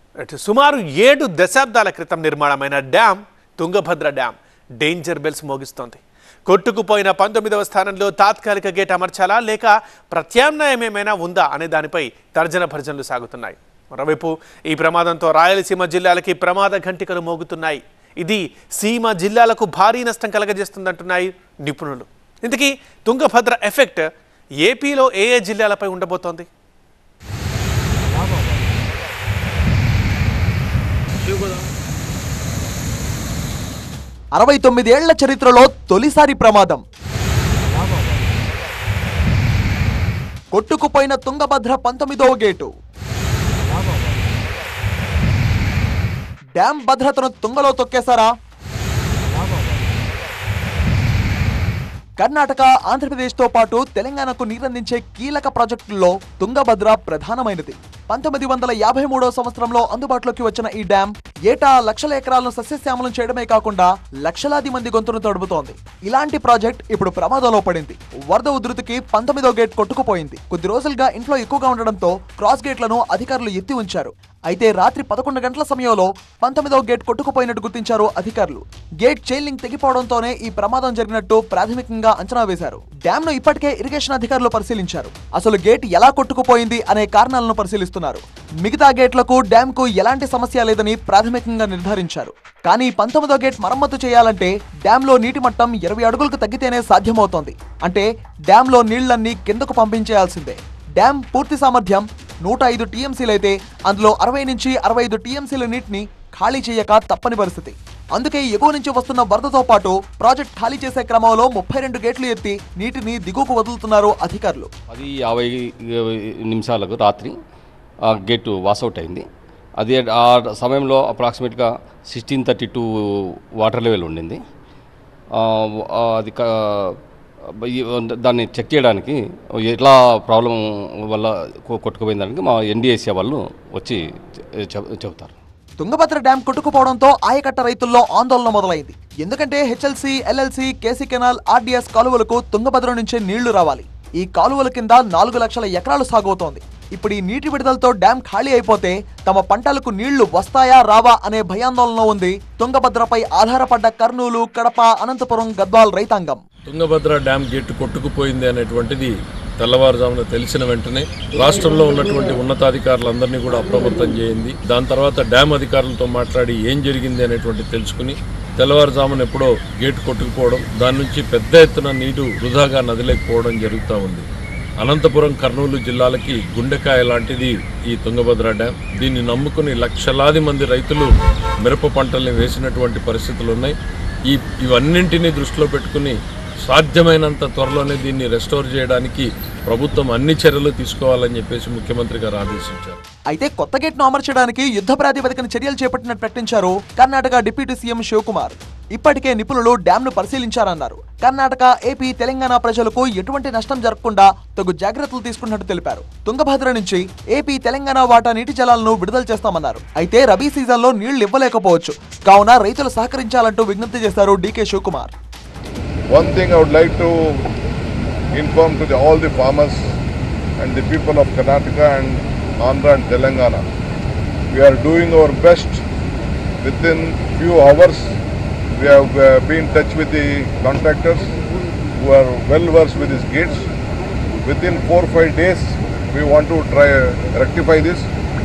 అటు సుమారు ఏడు దశాబ్దాల క్రితం నిర్మాణమైన dam Tungabhadra dam danger bells మోగిస్తోంది కొట్టుకుపోయిన పంతొమ్మిదవ స్థానంలో తాత్కాలిక గేట్ అమర్చాలా లేక ప్రత్యామ్నాయం ఏమైనా ఉందా అనే దానిపై తర్జన భర్జనలు సాగుతున్నాయి మరోవైపు ఈ ప్రమాదంతో రాయలసీమ జిల్లాలకి ప్రమాద ఘంటికలు మోగుతున్నాయి ఇది సీమ జిల్లాలకు భారీ నష్టం కలగజేస్తుందంటున్నాయి నిపుణులు ఇంతకీ తుంగభద్ర ఎఫెక్ట్ ఏపీలో ఏ ఏ జిల్లాలపై ఉండబోతోంది అరవై తొమ్మిదేళ్ల చరిత్రలో తొలిసారి ప్రమాదం కొట్టుకుపోయిన తుంగభద్ర పంతొమ్మిదవ గేటు డ్యాం భద్రతను తుంగలో తొక్కేశారా కర్ణాటక ఆంధ్రప్రదేశ్తో పాటు తెలంగాణకు నీరందించే కీలక ప్రాజెక్టుల్లో తుంగభద్ర ప్రధానమైనది పంతొమ్మిది వందల యాభై మూడో సంవత్సరంలో అందుబాటులోకి వచ్చిన ఈ డ్యాం ఏటా లక్షల ఎకరాలను సస్యశ్యామలం చేయడమే కాకుండా లక్షలాది మంది గొంతును తడుపుతోంది ఇలాంటి ప్రాజెక్ట్ ఇప్పుడు ప్రమాదంలో పడింది వరద ఉధృతికి పంతొమ్మిదో గేట్ కొట్టుకుపోయింది కొద్ది రోజులుగా ఇంట్లో ఎక్కువగా ఉండడంతో క్రాస్ గేట్లను అధికారులు ఎత్తి ఉంచారు అయితే రాత్రి పదకొండు గంటల సమయంలో పంతొమ్మిదవ గేట్ కొట్టుకుపోయినట్టు గుర్తించారు అధికారులు గేట్ చైన్ లింక్ తెగిపోవడంతోనే ఈ ప్రమాదం జరిగినట్టు ప్రాథమికంగా అంచనా వేశారు డ్యామ్ ను ఇప్పటికే ఇరిగేషన్ అధికారులు పరిశీలించారు అసలు గేట్ ఎలా కొట్టుకుపోయింది అనే కారణాలను పరిశీలిస్తున్నారు మిగతా గేట్లకు డ్యామ్ కు ఎలాంటి సమస్య లేదని ప్రాథమికంగా నిర్ధారించారు కానీ పంతొమ్మిదో గేట్ మరమ్మతు చేయాలంటే డ్యామ్ లో నీటి మట్టం ఇరవై అడుగులకు తగ్గితేనే సాధ్యమవుతోంది అంటే డ్యామ్ లో నీళ్లన్నీ కిందకు పంపించేయాల్సిందే డ్యామ్ పూర్తి సామర్థ్యం నూట ఐదు టీఎంసీలైతే అందులో అరవై నుంచి అరవై ఐదు టీఎంసీల నీటిని ఖాళీ చేయక తప్పని పరిస్థితి అందుకే ఎగువ నుంచి వస్తున్న వరదతో పాటు ప్రాజెక్ట్ ఖాళీ చేసే క్రమంలో ముప్పై రెండు గేట్లు ఎత్తి నీటిని దిగువకు వదులుతున్నారు అధికారులు అది యాభై నిమిషాలకు రాత్రి ఆ గేటు వాసౌట్ అయింది అది ఆ సమయంలో అప్రాక్సిమేట్గా sixteen thirty two water level ఉండింది ఆ, ఆ, అది క- ఈ- దాన్ని చెక్ చేయడానికి ఎట్లా ప్రాబ్లం వల్ల కొ- కొట్టుకుపోయిన దానికి మా ఎన్డీఏసీ వాళ్ళు వచ్చి చెప్- చెబుతారు తుంగభద్ర డ్యాం కొట్టుకుపోవడంతో ఆయకట్ట రైతుల్లో ఆందోళన మొదలైంది ఎందుకంటే HLC LLC KC canal RDS కాలువలకు తుంగభద్ర నుంచే నీళ్లు రావాలి ఈ కాలువల కింద నాలుగు లక్షల ఎకరాలు సాగవుతోంది ఇప్పుడు ఈ నీటి విడుదలతో డ్యాం ఖాళీ అయిపోతే తమ పంటలకు నీళ్లు వస్తాయా రావా అనే భయాందోళన ఉంది తుంగభద్రపై ఆధారపడ్డ కర్నూలు కడప అనంతపురం గద్వాల్ రైతాంగం తుంగభద్ర డ్యామ్ గేటు కొట్టుకుపోయింది అనేటువంటిది తెల్లవారుజామున తెలిసిన వెంటనే రాష్ట్రంలో ఉన్నటువంటి ఉన్నతాధికారులందరినీ కూడా అప్రమత్తం చేయింది దాని తర్వాత డ్యామ్ అధికారులతో మాట్లాడి ఏం జరిగింది అనేటువంటి తెలుసుకుని తెల్లవారుజామున ఎప్పుడో గేటు కొట్టుకుపోవడం దాని నుంచి పెద్ద ఎత్తున నీరు వృధాగా నదిలేకపోవడం జరుగుతూ ఉంది అనంతపురం కర్నూలు జిల్లాలకి గుండెకాయ లాంటిది ఈ తుంగభద్ర డ్యామ్ దీన్ని నమ్ముకుని లక్షలాది మంది రైతులు మిరప పంటల్ని వేసినటువంటి పరిస్థితులు ఉన్నాయి ఈ ఇవన్నింటినీ దృష్టిలో పెట్టుకుని సాధ్యమైనంత త్వరలోనే దీన్ని రెస్టోర్ చేయడానికి ప్రభుత్వం అన్ని చర్యలు తీసుకోవాలని చెప్పేసి ముఖ్యమంత్రి గారు ఆదేశించారు అయితే కొత్త గేట్ ను అమర్చడానికి యుద్ధ ప్రాతిపదికన చర్యలు చేపట్టినట్టు ప్రకటించారు కర్ణాటక డిప్యూటీ సీఎం శివకుమార్ ఇప్పటికే నిపుణులు డ్యామ్ ను పరిశీలించారన్నారు కర్ణాటక ఏపీ తెలంగాణ ప్రజలకు ఎటువంటి నష్టం జరగకుండా తగు జాగ్రత్తలు తీసుకున్నట్టు తెలిపారు తుంగభద్ర నుంచి ఏపీ తెలంగాణ వాటా నీటి జలాలను విడుదల చేస్తామన్నారు అయితే రబీ సీజన్ లో నీళ్లు ఇవ్వలేకపోవచ్చు కావున రైతులు సహకరించాలంటూ విజ్ఞప్తి చేశారు DK Shivakumar One thing I would like to inform to the, all the farmers and the people of Karnataka and Andhra and Telangana. We are doing our best. Within few hours, we have uh, been in touch with the contractors who are well versed with these gates. Within four or five days, we want to try uh, rectify this.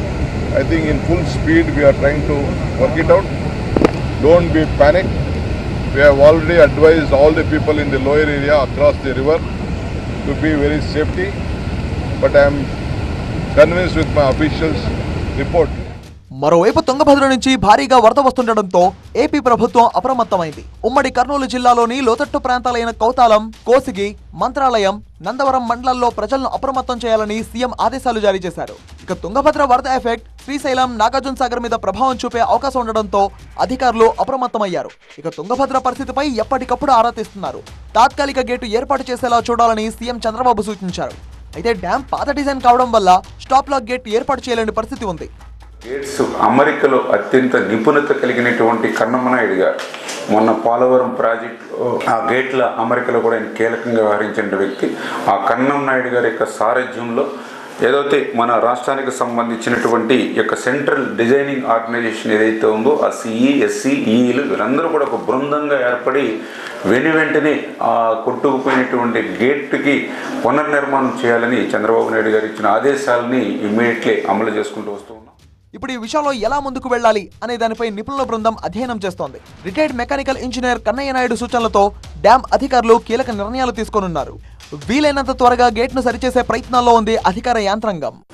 I think in full speed we are trying to work it out. Don't be panic. We have already advised all the people in the lower area across the river to be very safety. But I am convinced with my officials' report. మరోవైపు తుంగభద్ర నుంచి భారీగా వరద వస్తుండటంతో AP ప్రభుత్వం అప్రమత్తమైంది ఉమ్మడి కర్నూలు జిల్లాలోని లోతట్టు ప్రాంతాలైన కౌతాలం కోసిగి మంత్రాలయం నందవరం మండలాల్లో ప్రజలను అప్రమత్తం చేయాలని సీఎం ఆదేశాలు జారీ చేశారు ఇక తుంగభద్ర వరద ఎఫెక్ట్ శ్రీశైలం నాగార్జున సాగర్ మీద ప్రభావం చూపే అవకాశం ఉండడంతో అధికారులు అప్రమత్తమయ్యారు ఇక తుంగభద్ర పరిస్థితిపై ఎప్పటికప్పుడు ఆరా తీస్తున్నారు తాత్కాలిక గేటు ఏర్పాటు చేసేలా చూడాలని సీఎం చంద్రబాబు సూచించారు అయితే డ్యాం పాత డిజైన్ కావడం వల్ల స్టాప్ లాక్ గేట్ ఏర్పాటు చేయలేని పరిస్థితి ఉంది గేట్స్ అమరికలో అత్యంత నిపుణత కలిగినటువంటి కన్నమ్మనాయుడు గారు మొన్న పోలవరం ప్రాజెక్టు ఆ గేట్ల అమరికలో కూడా ఆయన కీలకంగా వ్యవహరించిన వ్యక్తి ఆ కన్నం నాయుడు గారి యొక్క సారథ్యంలో ఏదైతే మన రాష్ట్రానికి సంబంధించినటువంటి ఈ యొక్క సెంట్రల్ డిజైనింగ్ ఆర్గనైజేషన్ ఏదైతే ఉందో ఆ సిఈ ఎస్సీ ఈఈలు వీరందరూ కూడా ఒక బృందంగా ఏర్పడి వెను వెంటనే ఆ కొట్టుకుపోయినటువంటి గేట్కి పునర్నిర్మాణం చేయాలని చంద్రబాబు నాయుడు గారు ఇచ్చిన ఆదేశాలని ఇమ్మీడియట్లీ అమలు చేసుకుంటూ వస్తూ ఉన్నాం ఇప్పుడు ఈ విషయంలో ఎలా ముందుకు వెళ్ళాలి అనే దానిపై నిపుణుల బృందం అధ్యయనం చేస్తోంది retired mechanical engineer Kannaiah Naidu సూచనలతో డ్యాం అధికారులు కీలక నిర్ణయాలు తీసుకోనున్నారు వీలైనంత త్వరగా గేట్ను సరిచేసే ప్రయత్నాల్లో ఉంది అధికార యాంత్రాంగం